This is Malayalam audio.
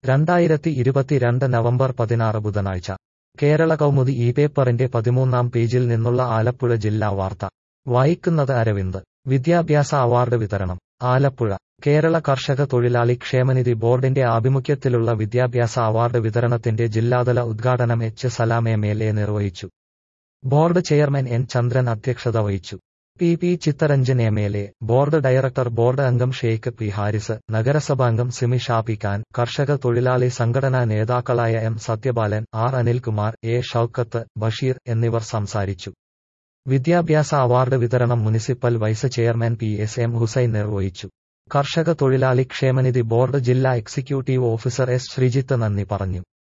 രണ്ടായിരത്തി ഇരുപത്തിരണ്ട് നവംബർ പതിനാറ് ബുധനാഴ്ച കേരള കൗമുദി ഈ പേപ്പറിന്റെ പതിമൂന്നാം പേജിൽ നിന്നുള്ള ആലപ്പുഴ ജില്ലാ വാർത്ത വായിക്കുന്നത് അരവിന്ദ് വിദ്യാഭ്യാസ അവാർഡ് വിതരണം ആലപ്പുഴ കേരള കർഷക തൊഴിലാളി ക്ഷേമനിധി ബോർഡിന്റെ ആഭിമുഖ്യത്തിലുള്ള വിദ്യാഭ്യാസ അവാർഡ് വിതരണത്തിന്റെ ജില്ലാതല ഉദ്ഘാടനം H Salam M L A നിർവഹിച്ചു ബോർഡ് ചെയർമാൻ എൻ ചന്ദ്രൻ അധ്യക്ഷത വഹിച്ചു P P Chittaranjan M L A board director board അംഗം ഷെയ്ഖ് പി ഹാരിസ് നഗരസഭാംഗം സിമി ഷാപ്പി ഖാൻ കർഷക തൊഴിലാളി സംഘടനാ നേതാക്കളായ M Sathyapalan R Anilkumar A Shoukath Basheer എന്നിവർ സംസാരിച്ചു വിദ്യാഭ്യാസ അവാർഡ് വിതരണം municipal vice chairman P S M Hussain നിർവഹിച്ചു കർഷക തൊഴിലാളി ക്ഷേമനിധി ബോർഡ് ജില്ലാ എക്സിക്യൂട്ടീവ് ഓഫീസർ എസ് ശ്രീജിത്ത് നന്ദി പറഞ്ഞു